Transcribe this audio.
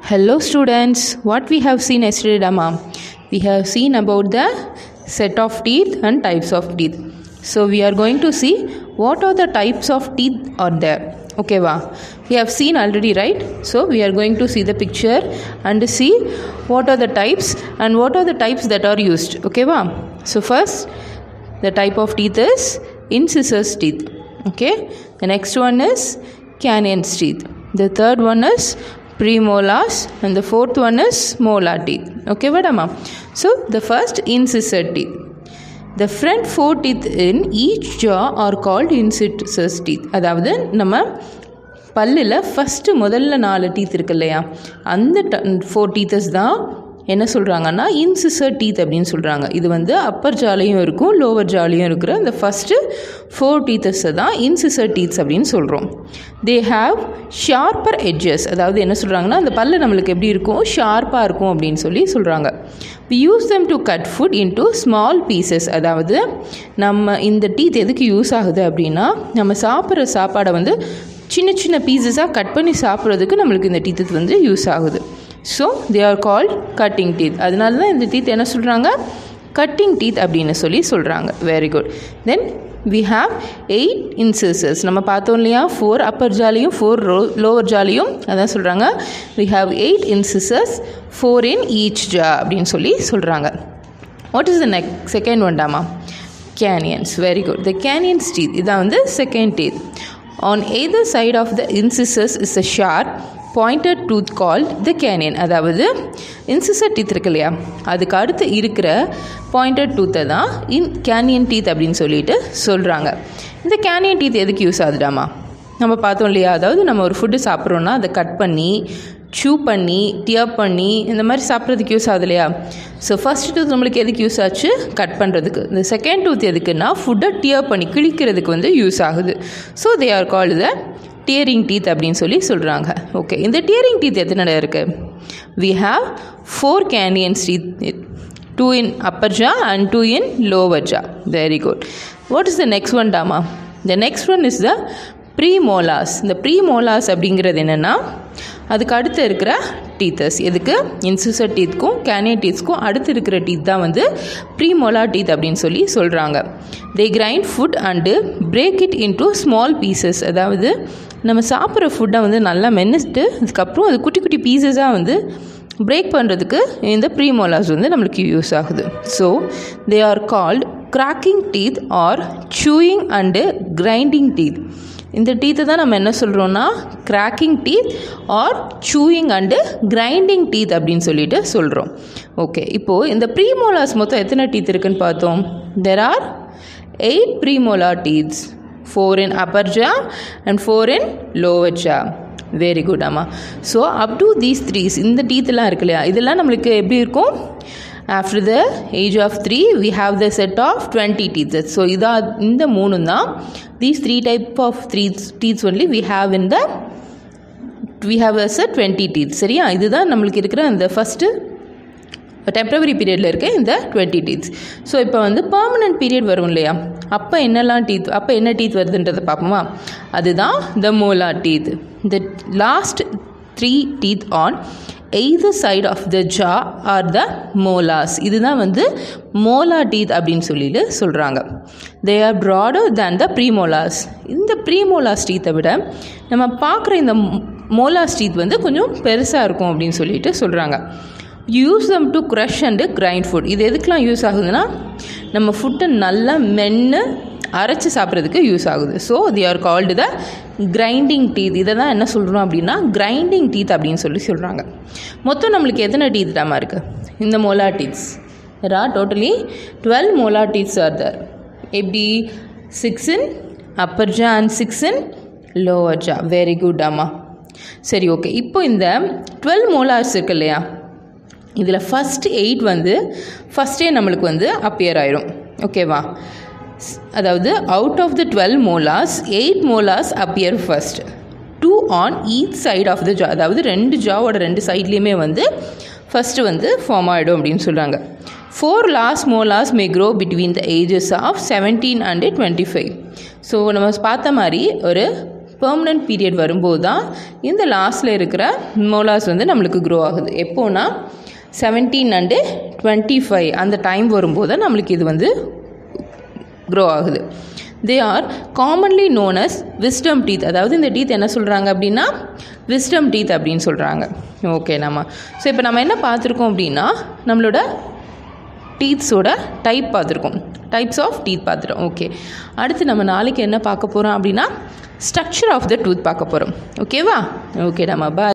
Hello students, what we have seen yesterday Dhamma? We have seen about the set of teeth and types of teeth. So we are going to see what are the types of teeth are there. Okay, va? We have seen already, right? So we are going to see the picture and see what are the types and what are the types that are used. Okay, va? So first, the type of teeth is incisors teeth. Okay, the next one is canyons teeth. The third one is premolars and the fourth one is molar teeth. Okay, vadama. So the first incisor teeth. The front four teeth in each jaw are called incisors teeth. அதாவது நம்ம பல்லில் first முதல்ல நாலு teeth இருக்கு இல்லையா அந்த four டீத்தஸ் தான் என்ன சொல்கிறாங்கன்னா இன்சிசர் டீத் அப்படின்னு சொல்கிறாங்க இது வந்து அப்பர் ஜாலையும் இருக்கும் லோவர் ஜாலையும் இருக்கிற இந்த ஃபஸ்ட்டு ஃபோர் டீத்தஸை தான் இன்சிசர் டீத்ஸ் அப்படின்னு சொல்கிறோம் தே ஹாவ் ஷார்ப்பர் எட்ஜஸ் அதாவது என்ன சொல்கிறாங்கன்னா அந்த பல்லு நம்மளுக்கு எப்படி இருக்கும் ஷார்ப்பாக இருக்கும் அப்படின்னு சொல்லி சொல்கிறாங்க we use them to cut food into small pieces அதாவது நம்ம இந்த டீத் எதுக்கு யூஸ் ஆகுது அப்படின்னா நம்ம சாப்பிட்ற சாப்பாடை வந்து சின்ன சின்ன பீசஸாக கட் பண்ணி சாப்பிட்றதுக்கு நம்மளுக்கு இந்த டீத்து வந்து யூஸ் ஆகுது so they are called cutting teeth அதனால தான் இந்த டீத் என்ன சொல்கிறாங்க கட்டிங் டீத் அப்படின்னு சொல்லி சொல்கிறாங்க very good then we have eight incisors நம்ம பார்த்தோம் இல்லையா ஃபோர் அப்பர் ஜாலியும் ஃபோர் ரோ லோவர் ஜாலியும் அதான் சொல்கிறாங்க we have eight incisors four in each jaw அப்படின்னு சொல்லி சொல்கிறாங்க what is the next second one டாமா canines very good the canines teeth இதான் வந்து second teeth on either side of the incisors is a sharp pointed tooth called the canine அதாவது incisor teeth இருக்கு இல்லையா அதுக்கு அடுத்து இருக்கிற பாயிண்டட் டூத்தை தான் இன் கேனியன் டீத் அப்படின்னு சொல்லிட்டு சொல்கிறாங்க இந்த கேனியன் டீத் எதுக்கு யூஸ் ஆகுதுடாமா நம்ம பார்த்தோம் இல்லையா அதாவது நம்ம ஒரு ஃபுட்டு சாப்பிட்றோன்னா அதை கட் பண்ணி சூ பண்ணி டியர் பண்ணி இந்த மாதிரி சாப்பிட்றதுக்கு யூஸ் ஆகுது இல்லையா ஸோ ஃபஸ்ட் டூத் நம்மளுக்கு எதுக்கு யூஸ் ஆச்சு கட் பண்ணுறதுக்கு இந்த செகண்ட் டூத் எதுக்குன்னா ஃபுட்டை டியர் பண்ணி கிழிக்கிறதுக்கு வந்து யூஸ் ஆகுது so they are called the tearing teeth அப்படின்னு சொல்லி சொல்கிறாங்க ஓகே இந்த டியரிங் டீத் எத்தனை இருக்குது we have four canines teeth two in upper jaw and two in lower jaw very good what is the next one டாமா the next one is the premolars இந்த premolars அப்படிங்கிறது என்னென்னா அதுக்கு அடுத்து இருக்கிற டீத்தஸ் எதுக்கு இன்சிசர் டீத்துக்கும் கேனியன் டீத்ஸ்க்கும் அடுத்து இருக்கிற டீத் தான் வந்து ப்ரீ மோலா டீத் அப்படின்னு சொல்லி சொல்கிறாங்க they grind food and break it into small pieces அதாவது நம்ம சாப்பிட்ற ஃபுட்டை வந்து நல்லா மென்னிட்டு அதுக்கப்புறம் அது குட்டி குட்டி பீசஸாக வந்து பிரேக் பண்ணுறதுக்கு இந்த ப்ரீமோலாஸ் வந்து நம்மளுக்கு யூஸ் ஆகுது so they are called cracking teeth or chewing and grinding teeth இந்த டீத்தை தான் நம்ம என்ன சொல்கிறோன்னா cracking teeth or chewing and grinding teeth அப்படின்னு சொல்லிட்டு சொல்கிறோம் ஓகே இப்போது இந்த ப்ரீமோலாஸ் மொத்தம் எத்தனை டீத் இருக்குன்னு பார்த்தோம் there are eight premolar teeths four in upper jaw and four in lower jaw very good ஆமாம் so up to these threes இந்த டீத்தெல்லாம் இருக்கு இல்லையா இதெல்லாம் நம்மளுக்கு எப்படி இருக்கும் after the age of three we have the set of twenty teeths so இதா இந்த மூணு தான் these three type of three teeths only we have in the we have as a twenty teeth சரியா இதுதான் நம்மளுக்கு இருக்கிற அந்த ஃபஸ்ட்டு டெம்ப்ரவரி பீரியடில் இருக்க இந்த டுவெண்ட்டி டீத்ஸ் ஸோ இப்போ வந்து பர்மனன்ட் பீரியட் வரும் இல்லையா அப்போ என்னெல்லாம் டீத் அப்போ என்ன டீத் வருதுன்றதை பார்ப்போமா அதுதான் the molar teeth the last three teeth on either side of the jaw are the molars இதுதான் வந்து மோலா டீத் அப்படின்னு சொல்லிட்டு சொல்கிறாங்க they are broader than the premolars இந்த ப்ரீமோலாஸ் டீத்தை விட நம்ம பார்க்குற இந்த மோலாஸ் டீத் வந்து கொஞ்சம் பெருசாக இருக்கும் அப்படின்னு சொல்லிட்டு சொல்கிறாங்க use them to crush and grind food இது எதுக்கெலாம் யூஸ் ஆகுதுன்னா நம்ம ஃபுட்டை நல்லா மென்று அரைச்சி சாப்பிட்றதுக்கு யூஸ் ஆகுது so they are called the grinding teeth இதை தான் என்ன சொல்கிறோம் அப்படின்னா கிரைண்டிங் டீத் அப்படின்னு சொல்லி சொல்கிறாங்க மொத்தம் நம்மளுக்கு எத்தனை டீத் டாமா இருக்குது இந்த molar teeths there are totally twelve molar teeths are there எப்படி six in upper jaw and six in lower jaw very good ஆமா சரி ஓகே இப்போ இந்த டுவெல் மோலார்ஸ் இருக்கு இல்லையா இதில் ஃபஸ்ட் எயிட் வந்து ஃபஸ்ட்டே நம்மளுக்கு வந்து அப்பியர் ஆயிரும் ஓகேவா அதாவது out of the twelve molars eight molars appear first two on each side of the jaw அதாவது ரெண்டு ஜாவோட ரெண்டு சைட்லேயுமே வந்து ஃபஸ்ட்டு வந்து ஃபார்ம் ஆகிடும் அப்படின்னு சொல்கிறாங்க four last molars may grow between the ages of seventeen and twenty five so நம்ம பார்த்த மாதிரி ஒரு பெர்மனன்ட் பீரியட் வரும்போது தான் இந்த லாஸ்ட்டில் இருக்கிற மோலாஸ் வந்து நம்மளுக்கு க்ரோ ஆகுது எப்போனா செவன்டீன் அண்டு டுவெண்ட்டி ஃபைவ் அந்த டைம் வரும்போது தான் நம்மளுக்கு இது வந்து க்ரோ ஆகுது they are commonly known as wisdom teeth அதாவது இந்த டீத் என்ன சொல்கிறாங்க அப்படின்னா விஸ்டம் டீத் அப்படின்னு சொல்கிறாங்க ஓகே நம்ம ஸோ இப்போ நம்ம என்ன பார்த்துருக்கோம் அப்படின்னா நம்மளோட டீத்ஸோட டைப் பார்த்துருக்கோம் டைப்ஸ் ஆஃப் டீத் பார்த்துட்டோம் ஓகே அடுத்து நம்ம நாளைக்கு என்ன பார்க்க போகிறோம் அப்படின்னா ஸ்ட்ரக்சர் ஆஃப் த டூத் பார்க்க போகிறோம் ஓகேவா ஓகே நம்ம பாய்